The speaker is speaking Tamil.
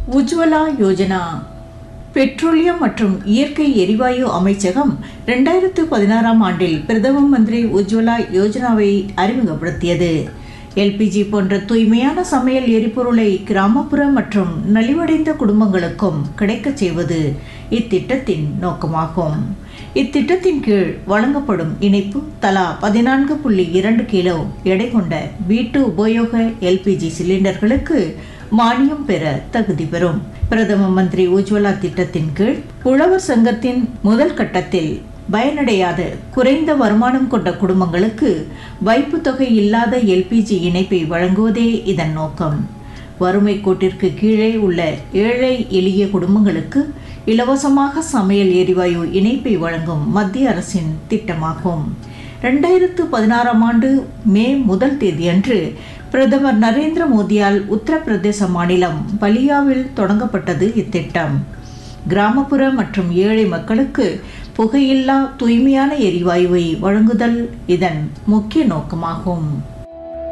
உஜ்வலா யோஜனா பெட்ரோலியம் மற்றும் இயற்கை எரிவாயு அமைச்சகம் ரெண்டாயிரத்து பதினாறாம் ஆண்டில் பிரதம மந்திரி உஜ்வலா யோஜனாவை அறிமுகப்படுத்தியது எல்பிஜி போன்ற தூய்மையான சமையல் எரிபொருளை கிராமப்புற மற்றும் நலிவடைந்த குடும்பங்களுக்கும் கிடைக்கச் செய்வது இத்திட்டத்தின் நோக்கமாகும் இத்திட்டத்தின் கீழ் வழங்கப்படும் இணைப்பு தலா பதினான்கு புள்ளி இரண்டு கிலோ எடை கொண்ட வீட்டு உபயோக எல்பிஜி சிலிண்டர்களுக்கு மானியம் பெற தகுதி பெறும் பிரதம மந்திரி உஜ்வலா திட்டத்தின் கீழ் உழவர் சங்கத்தின் முதல் கட்டத்தில் பயனடையாத குறைந்த வருமானம் கொண்ட குடும்பங்களுக்கு வைப்பு தொகை இல்லாத எல்பிஜி இணைப்பை வழங்குவதே இதன் நோக்கம் வறுமை கோட்டிற்கு கீழே உள்ள ஏழை எளிய குடும்பங்களுக்கு இலவசமாக சமையல் எரிவாயு இணைப்பை வழங்கும் மத்திய அரசின் திட்டமாகும் ரெண்டாயிரத்து பதினாறாம் ஆண்டு மே முதல் தேதியன்று பிரதமர் நரேந்திர மோடியால் உத்தரப்பிரதேச மாநிலம் பலியாவில் தொடங்கப்பட்டது இத்திட்டம் கிராமப்புற மற்றும் ஏழை மக்களுக்கு புகையில்லா தூய்மையான எரிவாயுவை வழங்குதல் இதன் முக்கிய நோக்கமாகும்